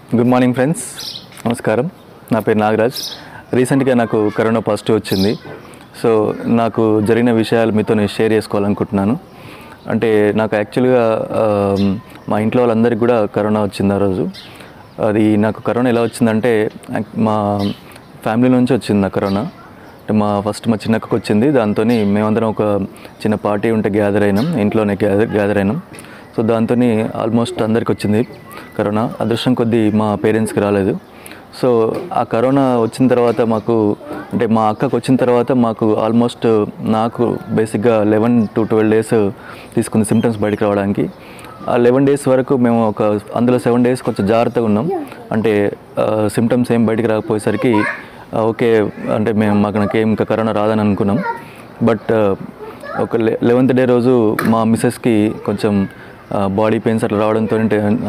good morning friends నమస్కారం నా పేరు నాగరాజ్ రీసెంట్గా నాకు కరోనా పాజిటివ్ వచ్చింది సో నాకు జరిగిన విషయాలు మీతో నేను షేర్ చేసుకోవాలనుకుంటున్నాను అంటే నాకు యాక్చువల్గా ఆ, మా ఇంట్లో వాళ్ళందరికీ కూడా కరోనా వచ్చింది ఆ రోజు అది నాకు కరోనా ఎలా వచ్చిందంటే యాక్- మా ఫ్యామిలీ నుంచి వచ్చింది నా కరోనా అంటే మా ఫస్ట్ మా చిన్నక్కకు వచ్చింది దాంతో మేమందరం ఒక చిన్న పార్టీ ఉంటే గ్యాదర్ అయినాం ఇంట్లోనే గ్యాదర్ గ్యాదర్ అయినాం సో దాంతో ఆల్మోస్ట్ అందరికి వచ్చింది కరోనా అదృష్టం కొద్దీ మా పేరెంట్స్కి రాలేదు సో ఆ కరోనా వచ్చిన తర్వాత మాకు అంటే మా అక్కకు వచ్చిన తర్వాత మాకు ఆల్మోస్ట్ నాకు బేసిక్గా లెవెన్ టు ట్వెల్వ్ డేస్ తీసుకుంది సిమ్టమ్స్ బయటకు రావడానికి ఆ లెవెన్ డేస్ వరకు మేము ఒక అందులో సెవెన్ డేస్ కొంచెం జాగ్రత్తగా ఉన్నాం అంటే సిమ్టమ్స్ ఏం బయటికి రాకపోయేసరికి ఆ, ఓకే అంటే మేము మాకు నాకేం ఇంకా కరోనా రాదని అనుకున్నాం బట్ ఒక లెవెంత్ డే రోజు మా మిస్సెస్కి కొంచెం బాడీ పెయిన్స్ అట్లా రావడంతో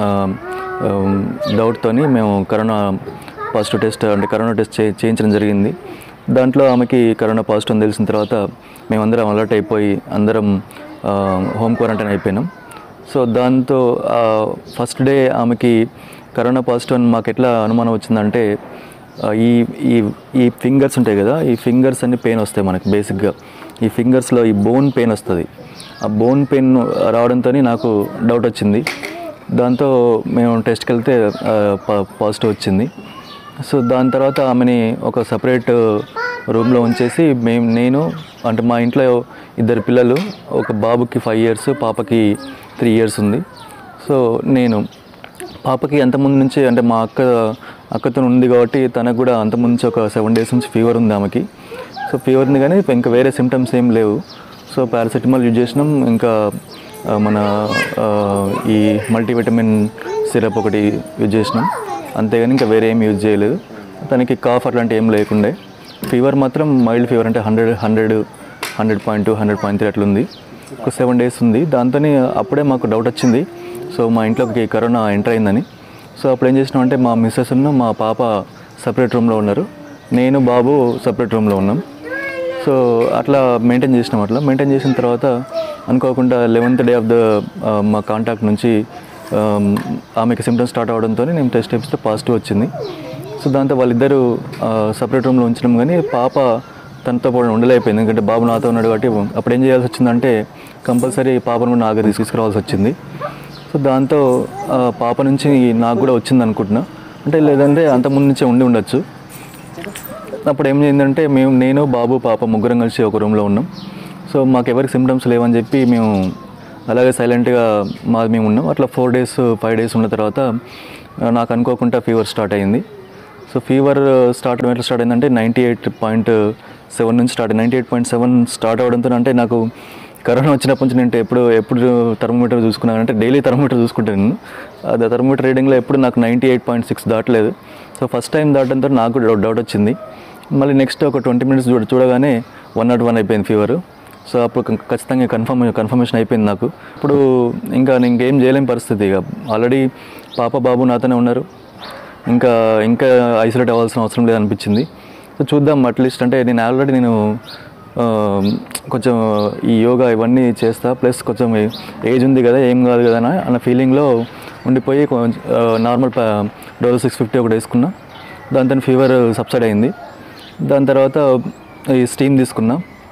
డౌట్తో మేము కరోనా పాజిటివ్ టెస్ట్ అంటే కరోనా టెస్ట్ చే చేయించడం జరిగింది దాంట్లో ఆమెకి కరోనా పాజిటివ్ అని తెలిసిన తర్వాత మేమందరం అలర్ట్ అయిపోయి అందరం హోమ్ క్వారంటైన్ అయిపోయినాం సో దాంతో ఫస్ట్ డే ఆమెకి కరోనా పాజిటివ్ అని మాకు ఎట్లా అనుమానం వచ్చిందంటే ఆ, ఈ ఈ ఈ ఫింగర్స్ ఉంటాయి కదా ఈ ఫింగర్స్ అన్ని పెయిన్ వస్తాయి మనకి బేసిక్గా ఈ ఫింగర్స్లో ఈ బోన్ పెయిన్ వస్తుంది ఆ బోన్ పెయిన్ రావడంతో నాకు డౌట్ వచ్చింది దాంతో మేము టెస్ట్కి వెళ్తే పాజిటివ్ వచ్చింది సో దాని తర్వాత ఆమెని ఒక సపరేట్ రూమ్లో ఉంచేసి మేము నేను అంటే మా ఇంట్లో ఇద్దరు పిల్లలు ఒక బాబుకి ఫైవ్ ఇయర్స్ పాపకి త్రీ ఇయర్స్ ఉంది సో నేను పాపకి అంతకుముందు నుంచి అంటే మా అక్క అక్కతో ఉంది కాబట్టి తనకు కూడా అంతకుముందు నుంచి ఒక సెవెన్ డేస్ నుంచి ఫీవర్ ఉంది ఆమెకి సో ఫీవర్ ఉంది కానీ ఇంకా వేరే సిమ్టమ్స్ ఏం లేవు సో పారాసెటమాల్ యూజ్ చేసినాం ఇంకా ఆ, మన ఆ, ఈ మల్టీవిటమిన్ సిరప్ ఒకటి యూజ్ చేసినాం అంతేగాని ఇంకా వేరే ఏం యూజ్ చేయలేదు తనకి కాఫ్ అట్లాంటి ఏం లేకుండే ఫీవర్ మాత్రం మైల్డ్ ఫీవర్ అంటే hundred hundred hundred point two hundred point three అట్లుంది ఒక సెవెన్ డేస్ ఉంది దాంతో అప్పుడే మాకు డౌట్ వచ్చింది సో మా ఇంట్లోకి కరోనా ఎంటర్ అయిందని సో అప్పుడు ఏం చేసినామంటే మా మిస్సెస్ మా పాప సపరేట్ రూమ్లో ఉన్నారు నేను బాబు సపరేట్ రూమ్లో ఉన్నాం సో అట్లా మెయింటైన్ చేసినాం అట్లా మెయింటైన్ చేసిన తర్వాత అనుకోకుండా లెవెన్త్ డే ఆఫ్ ద మా కాంటాక్ట్ నుంచి ఆ, ఆమెకి సిమ్టమ్స్ స్టార్ట్ అవడంతో నేను టెస్ట్ చేపిస్తే పాజిటివ్ వచ్చింది సో దాంతో వాళ్ళిద్దరూ సపరేట్ రూమ్లో ఉంచడం కానీ పాప తనతో పాటు ఉండలేకపోయింది ఎందుకంటే బాబు నాతో ఉన్నాడు కాబట్టి అప్పుడు ఏం చేయాల్సి వచ్చిందంటే కంపల్సరీ పాపను కూడా నాకు తీసుకురావాల్సి వచ్చింది సో దాంతో ఆ, పాప నుంచి నాకు కూడా వచ్చింది అనుకుంటున్నా అంటే లేదంటే అంతకుముందు నుంచే ఉండి ఉండొచ్చు అప్పుడు ఏం చేయిందంటే మేము నేను బాబు పాప ముగ్గురం కలిసి ఒక రూమ్లో ఉన్నాం సో మాకు ఎవరికి సిమ్టమ్స్ లేవని చెప్పి మేము అలాగే సైలెంట్గా మాది మేము ఉన్నాం అట్లా ఫోర్ డేస్ ఫైవ్ డేస్ ఉన్న తర్వాత ఆ, నాకు అనుకోకుండా ఫీవర్ స్టార్ట్ అయింది సో ఫీవర్ స్టార్ట్ ఎట్లా స్టార్ట్ అయిందంటే నైంటీ ఎయిట్ పాయింట్ సెవెన్ నుంచి start ninety eight point seven start అవడంతో అంటే నాకు కరోనా వచ్చినప్పటి నుంచి నేను ఎప్పుడు ఎప్పుడు థర్మోమీటర్ చూసుకున్నాను అంటే డైలీ థర్మోమీటర్ చూసుకుంటాను నేను అది థర్మోమీటర్ రీడింగ్లో ఎప్పుడు నాకు నైంటీ ఎయిట్ పాయింట్ సిక్స్ దాటలేదు సో ఫస్ట్ టైం దాటడంతో నాకు కూడా డౌట్ వచ్చింది మళ్ళీ నెక్స్ట్ ఒక ట్వంటీ మినిట్స్ చూడ చూడగానే వన్ నాట్ వన్ అయిపోయింది ఫీవర్ సో అప్పుడు ఖ- ఖచ్చితంగా కన్ఫర్మ్ కన్ఫర్మేషన్ అయిపోయింది నాకు ఇప్పుడు ఇంకా నేను ఇంకేం చేయలేని పరిస్థితి ఇక ఆల్రెడీ పాప బాబు నాతోనే ఉన్నారు ఇంకా ఇంకా ఐసోలేట్ అవ్వాల్సిన అవసరం లేదనిపించింది సో చూద్దాం అట్లీస్ట్ అంటే నేను ఆల్రెడీ నేను ఆ, కొంచెం ఈ యోగా ఇవన్నీ చేస్తా ప్లస్ కొంచెం ఏజ్ ఉంది కదా ఏం కాదు కదా అని అన్న ఫీలింగ్లో ఉండిపోయి కొంచెం నార్మల్ డోలో సిక్స్ ఫిఫ్టీ ఒకటి వేసుకున్నా దాంతో ఫీవర్ సబ్సైడ్ అయింది దాని తర్వాత ఈ స్టీమ్ తీసుకున్నా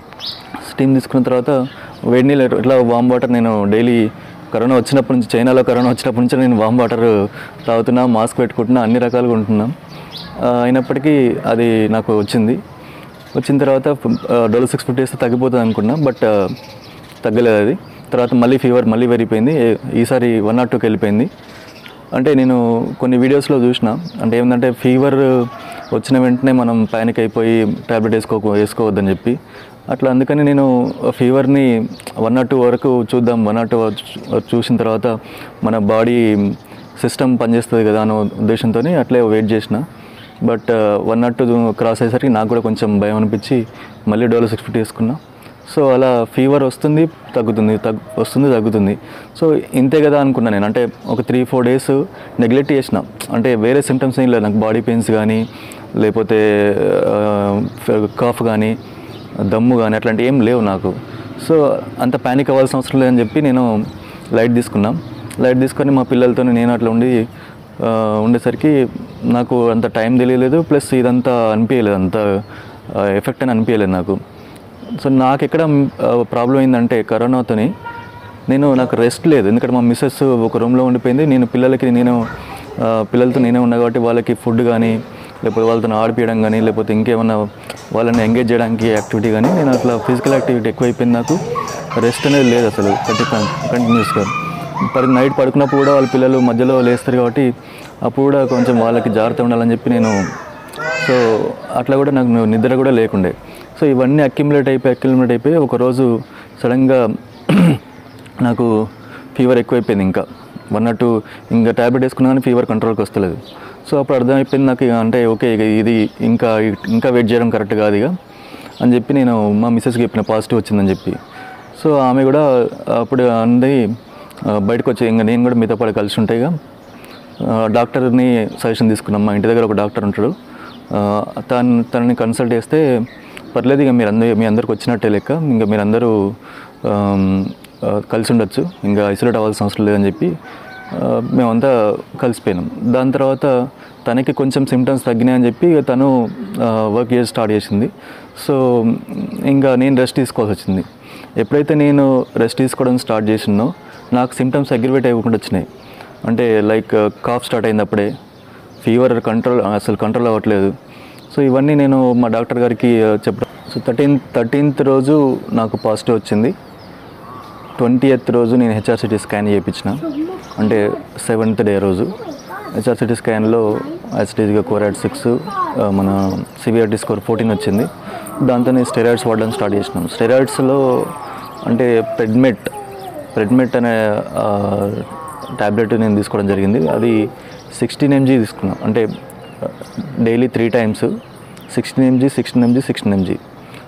స్టీమ్ తీసుకున్న తర్వాత వేడి నీళ్ళు ఇట్లా వామ్ వాటర్ నేను డైలీ కరోనా వచ్చినప్పటి నుంచి చైనాలో కరోనా వచ్చినప్పటి నుంచి నేను వామ్ వాటర్ తాగుతున్నా మాస్క్ పెట్టుకుంటున్నా అన్ని రకాలుగా ఉంటున్నా ఆ, అయినప్పటికీ అది నాకు వచ్చింది వచ్చిన తర్వాత డోలో సిక్స్ ఫిఫ్టీ వేస్తే తగ్గిపోతుంది అనుకున్నా బట్ తగ్గలేదు అది తర్వాత మళ్ళీ ఫీవర్ మళ్ళీ పెరిగిపోయింది ఏ- ఈసారి వన్ నాట్ టూకి వెళ్ళిపోయింది అంటే నేను కొన్ని వీడియోస్లో చూసిన అంటే ఏంటంటే ఫీవర్ వచ్చిన వెంటనే మనం ప్యానిక్ అయిపోయి ట్యాబ్లెట్ వేసుకో వేసుకోవద్దని చెప్పి అట్లా అందుకని నేను ఫీవర్ని వన్ నాట్ టూ వరకు చూద్దాం వన్ నాట్ టూ చూసిన తర్వాత మన బాడీ సిస్టమ్ పనిచేస్తుంది కదా అనే ఉద్దేశంతో అట్లే వెయిట్ చేసిన but one nought two cross అయ్యేసరికి నాకు కూడా కొంచెం భయం అనిపించి మళ్ళీ డోలో సిక్స్ ఫిఫ్టీ వేసుకున్నా సో అలా ఫీవర్ వస్తుంది తగ్గుతుంది తగ్ వస్తుంది తగ్గుతుంది సో ఇంతే కదా అనుకున్నా నేను అంటే ఒక త్రీ ఫోర్ డేస్ నెగ్లెక్ట్ చేసిన అంటే వేరే సిమ్టమ్స్ ఏం లేదు నాకు బాడీ పెయిన్స్ కానీ లేకపోతే కాఫ్ కానీ దమ్ము కానీ అట్లాంటి ఏం లేవు నాకు సో అంత ప్యానిక్ అవ్వాల్సిన అవసరం లేదని చెప్పి నేను లైట్ తీసుకున్నాం లైట్ తీసుకొని మా పిల్లలతో నేను అట్లా ఉండి ఆ, ఉండేసరికి నాకు అంత టైం తెలియలేదు ప్లస్ ఇదంతా అనిపించలేదు అంత ఎఫెక్ట్ అని అనిపించలేదు నాకు సో నాకు ఎక్కడ ప్రాబ్లం ఏంటంటే కరోనాతోని నేను నాకు రెస్ట్ లేదు ఎందుకంటే మా మిస్సెస్ ఒక రూమ్లో ఉండిపోయింది నేను పిల్లలకి నేను ఆ, పిల్లలతో నేనే ఉన్నా కాబట్టి వాళ్ళకి ఫుడ్ కానీ లేకపోతే వాళ్ళతో ఆడిపించడం కానీ లేకపోతే ఇంకేమన్నా వాళ్ళని ఎంగేజ్ చేయడానికి యాక్టివిటీ కానీ నేను అట్లా ఫిజికల్ యాక్టివిటీ ఎక్కువైపోయింది నాకు రెస్ట్ అనేది లేదు అసలు కంటి కంటిన్యూస్గా పరి నైట్ పడుకున్నప్పుడు కూడా వాళ్ళ పిల్లలు మధ్యలో లేస్తారు కాబట్టి అప్పుడు కూడా కొంచెం వాళ్ళకి జాగ్రత్త ఉండాలని చెప్పి నేను సో అట్లా కూడా నాకు నిద్ర కూడా లేకుండే సో ఇవన్నీ అక్యుములేట్ అయిపోయి అక్యుములేట్ అయిపోయి ఒకరోజు సడన్గా నాకు ఫీవర్ ఎక్కువైపోయింది ఇంకా వన్ నాట్ టూ ఇంకా ట్యాబ్లెట్ వేసుకున్నా కానీ ఫీవర్ కంట్రోల్కి వస్తలేదు సో అప్పుడు అర్థమైపోయింది నాకు ఇక అంటే ఓకే ఇక ఇది ఇంకా ఇంకా వెయిట్ చేయడం కరెక్ట్ కాదు ఇక అని చెప్పి నేను మా మిస్సెస్కి చెప్పిన పాజిటివ్ వచ్చిందని చెప్పి సో ఆమె కూడా అప్పుడు అంది ఆ, బయటకు వచ్చి ఇంకా నేను కూడా మీతో పాటు కలిసి ఉంటాయి ఇక ఆ, డాక్టర్ని సజెషన్ తీసుకున్నాం మా ఇంటి దగ్గర ఒక డాక్టర్ ఉంటాడు ఆ, తను తనని కన్సల్ట్ చేస్తే పర్లేదు ఇక మీరు అందరూ మీ అందరికి వచ్చినట్టే లెక్క ఇంకా మీరందరూ ఆమ్, ఆ, కలిసి ఉండొచ్చు ఇంకా ఐసోలేట్ అవ్వాల్సిన అవసరం లేదని చెప్పి ఆ, మేమంతా కలిసిపోయినాం దాని తర్వాత తనకి కొంచెం సిమ్టమ్స్ తగ్గినాయని చెప్పి ఇక తను వర్క్ చేసి స్టార్ట్ చేసింది సో ఇంకా నేను రెస్ట్ తీసుకోవాల్సి వచ్చింది ఎప్పుడైతే నేను రెస్ట్ తీసుకోవడం స్టార్ట్ చేసినో నాకు సిమ్టమ్స్ అగ్రివేట్ అవ్వకుండా వచ్చినాయి అంటే లైక్ కాఫ్ స్టార్ట్ అయింది అప్పుడే ఫీవర్ కంట్రోల్ అసలు కంట్రోల్ అవ్వట్లేదు సో ఇవన్నీ నేను మా డాక్టర్ గారికి ఆ, చెప్పడం సో థర్టీన్త్ థర్టీన్త్ రోజు నాకు పాజిటివ్ వచ్చింది ట్వంటీ ఎయిత్ రోజు నేను హెచ్ఆర్సిటీ స్కాన్ చేయించిన అంటే సెవెంత్ డే రోజు హెచ్ఆర్సిటీ స్కాన్లో యాసిటీజ్గా కోరాడ్ సిక్స్ మన సివిఆర్టీ స్కోర్ ఫోర్టీన్ వచ్చింది దాంతో నేను స్టెరాయిడ్స్ వాడడం స్టార్ట్ చేసినాం స్టెరాయిడ్స్లో అంటే ప్రెడ్మెట్ ప్రెడ్మెట్ అనే ట్యాబ్లెట్ నేను తీసుకోవడం జరిగింది అది సిక్స్టీన్ ఎంజీ తీసుకున్నాను అంటే daily three times sixteen mg sixteen mg sixteen mg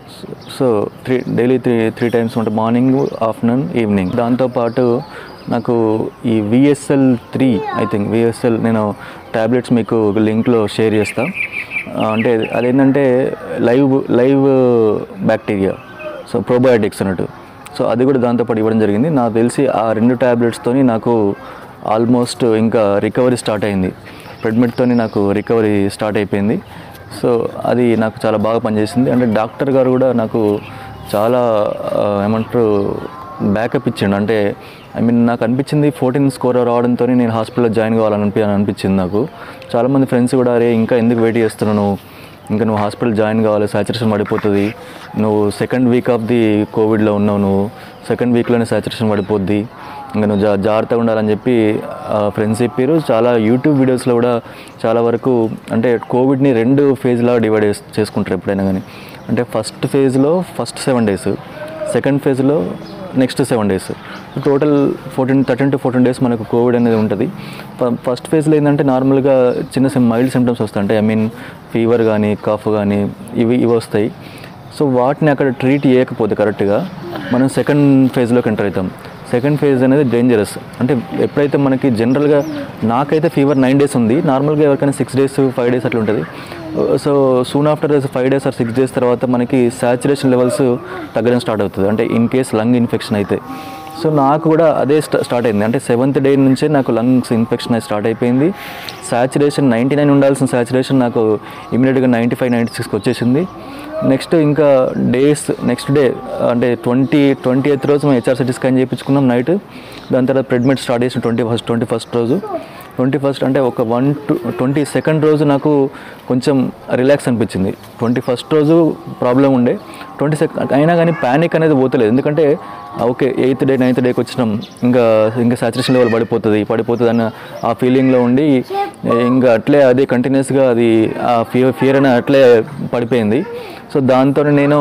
so three daily three three times అంటే మార్నింగ్ ఆఫ్టర్నూన్ ఈవినింగ్ దాంతోపాటు నాకు ఈ VSL three I think VSL నేను ట్యాబ్లెట్స్ మీకు లింక్లో షేర్ చేస్తా ఆ, అంటే అదేంటంటే live live bacteria so probiotics అన్నట్టు సో అది కూడా దాంతోపాటు ఇవ్వడం జరిగింది నాకు తెలిసి ఆ రెండు ట్యాబ్లెట్స్తోని నాకు ఆల్మోస్ట్ ఇంకా రికవరీ స్టార్ట్ అయింది ప్రెడ్మిట్తోని నాకు రికవరీ స్టార్ట్ అయిపోయింది సో అది నాకు చాలా బాగా పనిచేసింది అంటే డాక్టర్ గారు కూడా నాకు చాలా ఆ, ఏమంటారు బ్యాకప్ ఇచ్చిండు అంటే ఐ మీన్ నాకు అనిపించింది ఫోర్టీన్ స్కోర్ రావడంతో నేను హాస్పిటల్లో జాయిన్ కావాలని అనిపి అని అనిపించింది నాకు చాలామంది ఫ్రెండ్స్ కూడా అరే ఇంకా ఎందుకు వెయిట్ చేస్తున్నావు నువ్వు ఇంకా నువ్వు హాస్పిటల్ జాయిన్ కావాలి సాచురేషన్ పడిపోతుంది నువ్వు సెకండ్ వీక్ ఆఫ్ ది కోవిడ్లో ఉన్నావు నువ్వు సెకండ్ వీక్లోనే సాచురేషన్ పడిపోద్ది ఇంకా నువ్వు జా జాగ్రత్తగా ఉండాలని చెప్పి ఫ్రెండ్స్ చెప్పారు చాలా యూట్యూబ్ వీడియోస్లో కూడా చాలా వరకు అంటే కోవిడ్ని రెండు ఫేజ్లా డివైడ్ చేస్- చేసుకుంటారు ఎప్పుడైనా కానీ అంటే ఫస్ట్ ఫేజ్లో ఫస్ట్ సెవెన్ డేస్ సెకండ్ ఫేజ్లో next seven days total fourteen thirteen to fourteen days మనకు కోవిడ్ అనేది ఉంటుంది ఫ- ఫస్ట్ ఫేజ్లో ఏంటంటే నార్మల్గా చిన్న చిన్న మైల్డ్ సిమ్టమ్స్ వస్తాయి ఐ మీన్ ఫీవర్ కానీ కాఫ్ కానీ ఇవి ఇవి వస్తాయి సో వాటిని అక్కడ ట్రీట్ చేయకపోతే కరెక్ట్గా మనం సెకండ్ ఫేజ్లోకి ఎంటర్ అవుతాం సెకండ్ ఫేజ్ అనేది డేంజరస్ అంటే ఎప్పుడైతే మనకి జనరల్గా నాకైతే ఫీవర్ నైన్ డేస్ ఉంది నార్మల్గా ఎవరికైనా సిక్స్ డేస్ ఫైవ్ డేస్ అట్లా ఉంటుంది so soon after five days or six days తర్వాత మనకి సాచురేషన్ లెవెల్స్ తగ్గడం స్టార్ట్ అవుతుంది అంటే ఇన్ కేస్ లంగ్ ఇన్ఫెక్షన్ అయితే సో నాకు కూడా అదే స్టా- స్టార్ట్ అయింది అంటే సెవెంత్ డే నుంచే నాకు లంగ్స్ ఇన్ఫెక్షన్ అయితే స్టార్ట్ అయిపోయింది సాచురేషన్ నైంటీ నైన్ ఉండాల్సిన సాచురేషన్ నాకు ఇమీడియట్గా నైంటీ ఫైవ్ నైంటీ సిక్స్కి వచ్చేసింది నెక్స్ట్ ఇంకా డేస్ నెక్స్ట్ డే అంటే ట్వంటీ ట్వంటీ ఎయిత్ రోజు మేము హెచ్ఆర్సిటీ స్కాన్ చేయించుకున్నాం నైట్ దాని తర్వాత ప్రెడ్మిట్ స్టార్ట్ చేసిన ట్వంటీ ఫస్ట్ ట్వంటీ ఫస్ట్ రోజు ట్వంటీ ఫస్ట్ అంటే ఒక వన్ టు ట్వంటీ సెకండ్ రోజు నాకు కొంచెం రిలాక్స్ అనిపించింది ట్వంటీ ఫస్ట్ రోజు ప్రాబ్లం ఉండే ట్వంటీ సెకండ్ అయినా కానీ ప్యానిక్ అనేది పోతలేదు ఎందుకంటే ఓకే ఎయిత్ డే నైన్త్ డేకి వచ్చినాం ఇంకా ఇంకా సాచురేషన్ లెవెల్ పడిపోతుంది పడిపోతుంది అన్న ఆ ఫీలింగ్లో ఉండి ఇంకా అట్లే అదే కంటిన్యూస్గా అది ఆ ఫియర్ ఫియర్ అని అట్లే పడిపోయింది సో దాంతో నేను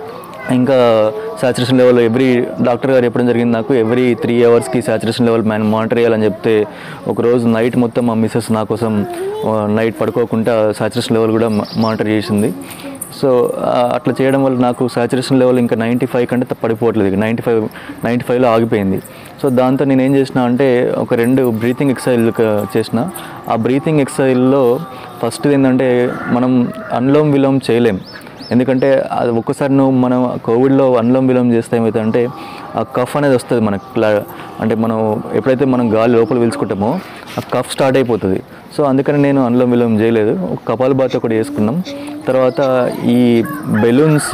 ఇంకా సాచురేషన్ లెవెల్ ఎవ్రీ డాక్టర్ గారు చెప్పడం జరిగింది నాకు ఎవ్రీ త్రీ అవర్స్కి సాచురేషన్ లెవెల్ మ్యాన్ మానిటర్ చేయాలని చెప్తే ఒకరోజు నైట్ మొత్తం మా మిస్సెస్ నా కోసం నైట్ పడుకోకుండా సాచురేషన్ లెవెల్ కూడా మానిటర్ చేసింది సో ఆ, అట్లా చేయడం వల్ల నాకు సాచురేషన్ లెవెల్ ఇంకా నైంటీ ఫైవ్ కంటే త- పడిపోవట్లేదు నైంటీ ఫైవ్ నైంటీ ఫైవ్లో ఆగిపోయింది సో దాంతో నేను ఏం చేసిన అంటే ఒక రెండు బ్రీతింగ్ ఎక్సర్సైజ్ చేసిన ఆ బ్రీతింగ్ ఎక్సర్సైజ్లో ఫస్ట్ ఏంటంటే మనం అన్లోమ్ విలోమ్ చేయలేం ఎందుకంటే అది ఒక్కసారి నువ్వు మనం కోవిడ్లో అనులోమ విలోమం చేస్తే ఏమవుతుందంటే ఆ కఫ్ అనేది వస్తుంది మనకు క్లా అంటే మనం ఎప్పుడైతే మనం గాలి లోపల పీల్చుకుంటామో ఆ కఫ్ స్టార్ట్ అయిపోతుంది సో అందుకని నేను అనులోమ విలోమం చేయలేదు ఒక కపాల బాత్ ఒకటి వేసుకున్నాం తర్వాత ఈ బెలూన్స్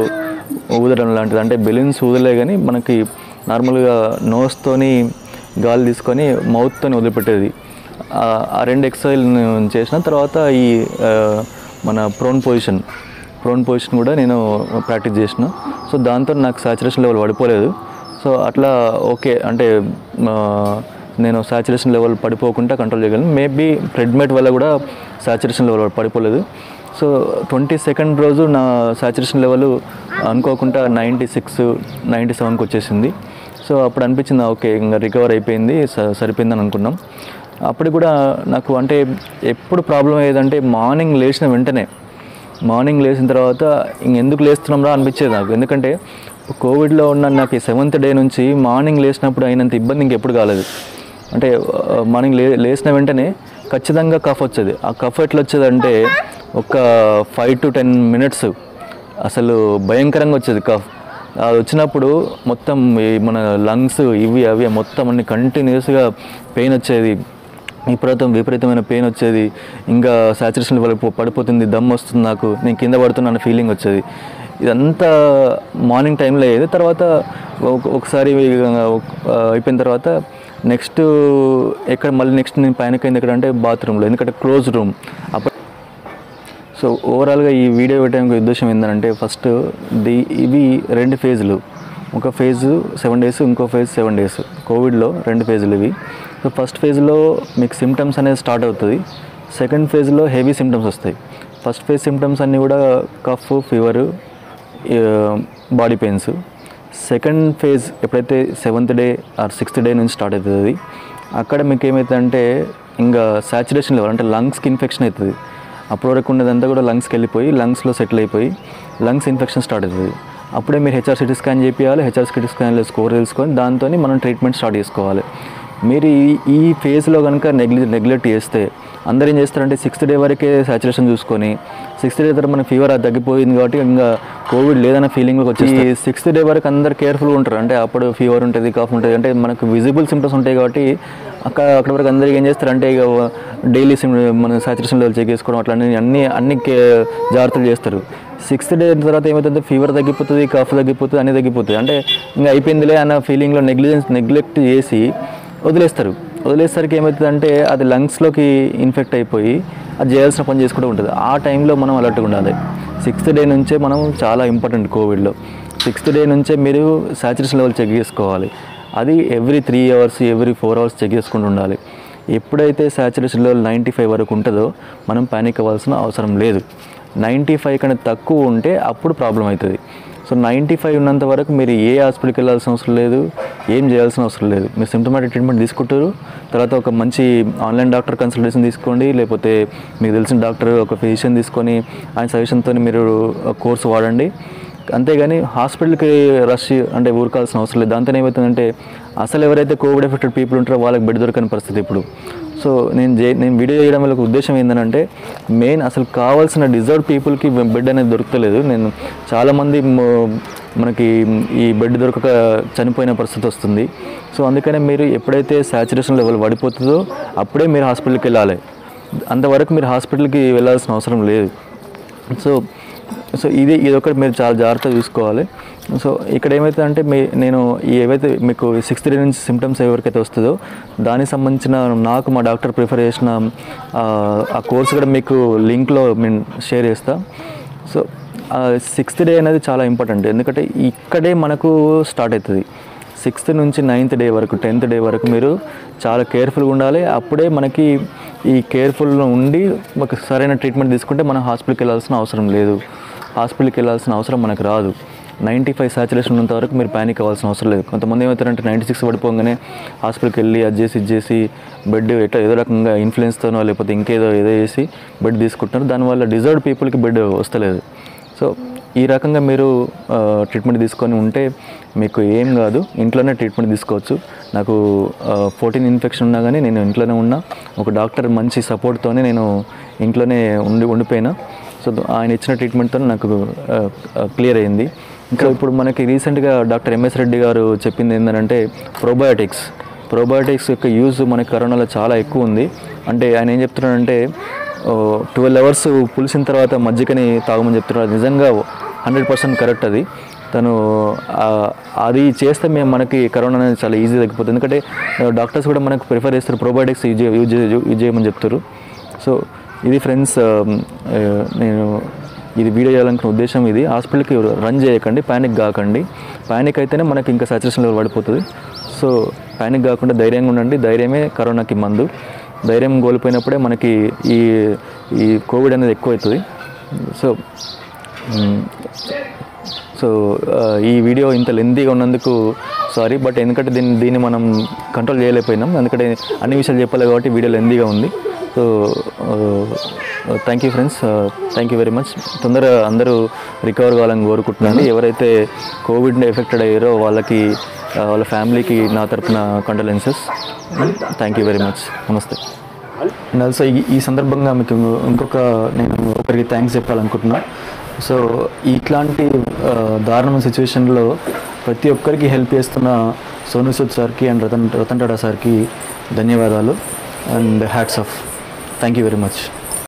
ఊదడం లాంటిది అంటే బెలూన్స్ ఊదలే కానీ మనకి నార్మల్గా నోస్తోని గాలి తీసుకొని మౌత్తోని వదిలిపెట్టేది ఆ- ఆ రెండు ఎక్సర్సైజ్ చేసిన తర్వాత ఈ ఆ, మన ప్రోన్ పొజిషన్ ప్రోన్ పొజిషన్ కూడా నేను ప్రాక్టీస్ చేసిన సో దాంతో నాకు సాచురేషన్ లెవెల్ పడిపోలేదు సో అట్లా ఓకే అంటే ఆ, నేను సాచురేషన్ లెవెల్ పడిపోకుండా కంట్రోల్ చేయగలను మేబీ ట్రెడ్మేట్ వల్ల కూడా సాచురేషన్ లెవెల్ పడిపోలేదు సో ట్వంటీ సెకండ్ రోజు నా సాచురేషన్ లెవెల్ అనుకోకుండా నైంటీ సిక్స్ నైంటీ సెవెన్కి వచ్చేసింది సో అప్పుడు అనిపించింది ఓకే ఇంకా రికవర్ అయిపోయింది స- సరిపోయిందని అనుకున్నాం అప్పుడు కూడా నాకు అంటే ఎప్పుడు ప్రాబ్లం అయ్యేదంటే మార్నింగ్ లేచిన వెంటనే మార్నింగ్ లేచిన తర్వాత ఇంకెందుకు లేస్తున్నాం రా అనిపించేది నాకు ఎందుకంటే కోవిడ్లో ఉన్న నాకు ఈ సెవెంత్ డే నుంచి మార్నింగ్ లేచినప్పుడు అయినంత ఇబ్బంది ఇంకెప్పుడు కాలేదు అంటే ఆ, మార్నింగ్ లే లేచిన వెంటనే ఖచ్చితంగా కఫ్ వచ్చేది ఆ కఫ్ ఎట్లా వచ్చేదంటే ఒక ఫైవ్ టు టెన్ మినిట్స్ అసలు భయంకరంగా వచ్చేది కఫ్ అది వచ్చినప్పుడు మొత్తం ఈ మన లంగ్స్ ఇవి అవి మొత్తం అన్ని కంటిన్యూస్గా పెయిన్ వచ్చేది విపరీతం విపరీతమైన పెయిన్ వచ్చేది ఇంకా సాచురేషన్ లెవెల్ పో- పడిపోతుంది దమ్ వస్తుంది నాకు నేను కింద పడుతున్నా ఫీలింగ్ వచ్చేది ఇదంతా మార్నింగ్ టైంలో అయ్యేది తర్వాత ఒక- ఒకసారి ఒక- అయిపోయిన తర్వాత నెక్స్ట్ ఎక్కడ మళ్ళీ నెక్స్ట్ నేను పైనకి అయింది ఎక్కడ అంటే బాత్రూంలో ఎందుకంటే క్లోజ్ రూమ్ అప్పుడు సో ఓవరాల్గా ఈ వీడియో పెట్టడానికి ఉద్దేశం ఏంటంటే ఫస్ట్ ది ఇవి రెండు ఫేజ్లు ఒక ఫేజ్ సెవెన్ డేస్ ఇంకో ఫేజ్ సెవెన్ డేస్ కోవిడ్లో రెండు ఫేజ్లు ఇవి సో ఫస్ట్ ఫేజ్లో మీకు సిమ్టమ్స్ అనేది స్టార్ట్ అవుతుంది సెకండ్ ఫేజ్లో హెవీ సిమ్టమ్స్ వస్తాయి ఫస్ట్ ఫేజ్ సిమ్టమ్స్ అన్నీ కూడా cough fever body pains second phase ఎప్పుడైతే seventh day or sixth day నుంచి స్టార్ట్ అవుతుంది అది అక్కడ మీకు ఏమవుతుందంటే ఇంకా సాచురేషన్ లెవెల్ అంటే లంగ్స్కి ఇన్ఫెక్షన్ అవుతుంది అప్పటి వరకు ఉన్నదంతా కూడా లంగ్స్కి వెళ్ళిపోయి లంగ్స్లో సెటిల్ అయిపోయి లంగ్స్ ఇన్ఫెక్షన్ స్టార్ట్ అవుతుంది అప్పుడే మీరు హెచ్ఆర్ సిటీ స్కాన్ చేయించాలి హెచ్ఆర్ సిటీ స్కాన్లో స్కోర్ తెలుసుకొని దాంతో మనం ట్రీట్మెంట్ స్టార్ట్ చేసుకోవాలి మీరు ఈ ఈ ఫేజ్లో కనుక నెగ్లి నెగ్లెక్ట్ చేస్తే అందరూ ఏం చేస్తారంటే సిక్స్త్ డే వరకే సాచురేషన్ చూసుకొని సిక్స్త్ డే తర్వాత మన ఫీవర్ అది తగ్గిపోయింది కాబట్టి ఇంకా కోవిడ్ లేదన్న ఫీలింగ్లోకి వచ్చి ఈ సిక్స్త్ డే వరకు అందరు కేర్ఫుల్గా ఉంటారు అంటే అప్పుడు ఫీవర్ ఉంటుంది కాఫ్ ఉంటుంది అంటే మనకు విజిబుల్ సిమ్టమ్స్ ఉంటాయి కాబట్టి అక్కడ అక్కడ వరకు అందరికి ఏం చేస్తారంటే ఇక డైలీ సిమ్ మన సాచురేషన్ లెవెల్ చెక్ చేసుకోవడం అట్లా అన్ని అన్ని అన్ని కే- జాగ్రత్తలు చేస్తారు సిక్స్త్ డే తర్వాత ఏమవుతుంది ఫీవర్ తగ్గిపోతుంది కాఫ్ తగ్గిపోతుంది అన్నీ తగ్గిపోతుంది అంటే ఇంకా అయిపోయిందిలే అన్న ఫీలింగ్లో నెగ్లిజెన్స్ నెగ్లెక్ట్ చేసి వదిలేస్తారు వదిలేసరికి ఏమవుతుందంటే అది లంగ్స్లోకి ఇన్ఫెక్ట్ అయిపోయి అది చేయాల్సిన పని చేసుకుంటూ ఉంటుంది ఆ టైంలో మనం అలర్ట్గా ఉండాలి సిక్స్త్ డే నుంచే మనం చాలా ఇంపార్టెంట్ కోవిడ్లో సిక్స్త్ డే నుంచే మీరు సాచురేషన్ లెవెల్ చెక్ చేసుకోవాలి అది every three hours every four hours check చేసుకుంటూ ఉండాలి ఎప్పుడైతే సాచురేషన్ లెవెల్ నైంటీ ఫైవ్ వరకు ఉంటుందో మనం పానిక్ అవ్వాల్సిన అవసరం లేదు నైంటీ ఫైవ్ కన్నా తక్కువ ఉంటే అప్పుడు ప్రాబ్లం అవుతుంది సో నైంటీ ఫైవ్ ఉన్నంత వరకు మీరు ఏ హాస్పిటల్కి వెళ్ళాల్సిన అవసరం లేదు ఏం చేయాల్సిన అవసరం లేదు మీరు సిమ్టమాటిక్ ట్రీట్మెంట్ తీసుకుంటారు తర్వాత ఒక మంచి ఆన్లైన్ డాక్టర్ కన్సల్టేషన్ తీసుకోండి లేకపోతే మీకు తెలిసిన డాక్టర్ ఒక ఫిజిషియన్ తీసుకొని ఆయన సజెషన్తో మీరు కోర్స్ వాడండి అంతేగాని హాస్పిటల్కి రష్ అంటే ఊరుకాల్సిన అవసరం లేదు దాంతో ఏమవుతుందంటే అసలు ఎవరైతే కోవిడ్ ఎఫెక్టెడ్ పీపుల్ ఉంటారో వాళ్ళకి బెడ్ దొరకని పరిస్థితి ఇప్పుడు సో నేను చే నేను వీడియో చేయడం వల్ల ఒక ఉద్దేశం ఏంటంటే మెయిన్ అసలు కావాల్సిన డిజర్వ్ పీపుల్కి బెడ్ అనేది దొరకలేదు నేను చాలామంది మ- మనకి ఈ బెడ్ దొరకక చనిపోయిన పరిస్థితి వస్తుంది సో అందుకనే మీరు ఎప్పుడైతే సాచురేషన్ లెవెల్ పడిపోతుందో అప్పుడే మీరు హాస్పిటల్కి వెళ్ళాలి అంతవరకు మీరు హాస్పిటల్కి వెళ్ళాల్సిన అవసరం లేదు సో సో ఇది ఇది ఒకటి మీరు చాలా జాగ్రత్తగా చూసుకోవాలి సో ఇక్కడ ఏమైతే అంటే మీ నేను ఈ ఏవైతే మీకు సిక్స్త్ డే నుంచి సిమ్టమ్స్ ఎవరికైతే వస్తుందో దానికి సంబంధించిన నాకు మా డాక్టర్ ప్రిఫర్ చేసిన ఆ, ఆ కోర్స్ కూడా మీకు లింక్లో నేను షేర్ చేస్తా సో సిక్స్త్ డే అనేది చాలా ఇంపార్టెంట్ ఎందుకంటే ఇక్కడే మనకు స్టార్ట్ అవుతుంది సిక్స్త్ నుంచి నైన్త్ డే వరకు టెన్త్ డే వరకు మీరు చాలా కేర్ఫుల్గా ఉండాలి అప్పుడే మనకి ఈ కేర్ఫుల్గా ఉండి ఒక సరైన ట్రీట్మెంట్ తీసుకుంటే మనం హాస్పిటల్కి వెళ్ళాల్సిన అవసరం లేదు హాస్పిటల్కి వెళ్ళాల్సిన అవసరం మనకు రాదు నైంటీ ఫైవ్ సాచురేషన్ ఉన్నంత వరకు మీరు ప్యానిక్ అవ్వాల్సిన అవసరం లేదు కొంతమంది ఏమవుతారంటే నైంటీ సిక్స్ పడిపోగానే హాస్పిటల్కి వెళ్ళి అది చేసి ఇది చేసి బెడ్ ఎట్లా ఏదో రకంగా ఇన్ఫ్లుయెన్స్తోనో లేకపోతే ఇంకేదో ఏదో చేసి బెడ్ తీసుకుంటున్నారు దానివల్ల డిజర్వ్డ్ పీపుల్కి బెడ్ వస్తలేదు సో ఈ రకంగా మీరు ట్రీట్మెంట్ తీసుకొని ఉంటే మీకు ఏం కాదు ఇంట్లోనే ట్రీట్మెంట్ తీసుకోవచ్చు నాకు ఫోర్టీన్ ఇన్ఫెక్షన్ ఉన్నా కానీ నేను ఇంట్లోనే ఉన్నా ఒక డాక్టర్ మంచి సపోర్ట్తోనే నేను ఇంట్లోనే ఉండి ఉండిపోయినా సో ఆయన ఇచ్చిన ట్రీట్మెంట్తో నాకు క్లియర్ అయింది ఇంకా ఇప్పుడు మనకి రీసెంట్గా డాక్టర్ ఎంఎస్ రెడ్డి గారు చెప్పింది ఏంటంటే ప్రోబయోటిక్స్ ప్రోబయోటిక్స్ యొక్క యూజ్ మనకి కరోనాలో చాలా ఎక్కువ ఉంది అంటే ఆయన ఏం చెప్తున్నాడంటే ట్వెల్వ్ అవర్స్ పులిసిన తర్వాత మజ్జిగని తాగమని చెప్తున్నారు నిజంగా హండ్రెడ్ పర్సెంట్ కరెక్ట్ అది తను ఆ, అది చేస్తే మేము మనకి కరోనా అనేది చాలా ఈజీ తగ్గిపోతుంది ఎందుకంటే డాక్టర్స్ కూడా మనకు ప్రిఫర్ చేస్తారు ప్రోబయోటిక్స్ యూజ్ చే- యూజ్ చే- యూజ్ చేయమని చెప్తారు సో ఇది ఫ్రెండ్స్ నేను ఇది వీడియో చేయాలనుకున్న ఉద్దేశం ఇది హాస్పిటల్కి రన్ చేయకండి ప్యానిక్ కాకండి ప్యానిక్ అయితేనే మనకి ఇంకా సాచురేషన్ లెవెల్ పడిపోతుంది సో ప్యానిక్ కాకుండా ధైర్యంగా ఉండండి ధైర్యమే కరోనాకి మందు ధైర్యం కోల్పోయినప్పుడే మనకి ఈ ఈ కోవిడ్ అనేది ఎక్కువ అవుతుంది సో మ్, సో ఆ, ఈ వీడియో ఇంత లెందీగా ఉన్నందుకు సారీ బట్ ఎందుకంటే దీన్ని దీన్ని మనం కంట్రోల్ చేయలేకపోయినాం ఎందుకంటే అన్ని విషయాలు చెప్పాలి కాబట్టి వీడియో లెందీగా ఉంది so thank you friends thank you very much తొందరగా అందరూ రికవర్ కావాలని కోరుకుంటున్నాను ఎవరైతే కోవిడ్ ఎఫెక్టెడ్ అయ్యారో వాళ్ళకి ఆ, వాళ్ళ ఫ్యామిలీకి నా తరపున condolences thank you very much నమస్తే అండ్ ఆల్సో ఈ ఈ సందర్భంగా మీకు ఇంకొక నేను ఒకరికి థ్యాంక్స్ చెప్పాలనుకుంటున్నా సో ఇట్లాంటి ఆ, దారుణమైన సిచ్యువేషన్లో ప్రతి ఒక్కరికి హెల్ప్ చేస్తున్న సోను సూద్ సార్కి అండ్ రతన్ రతన్ టాటా సార్కి ధన్యవాదాలు and hats off thank you very much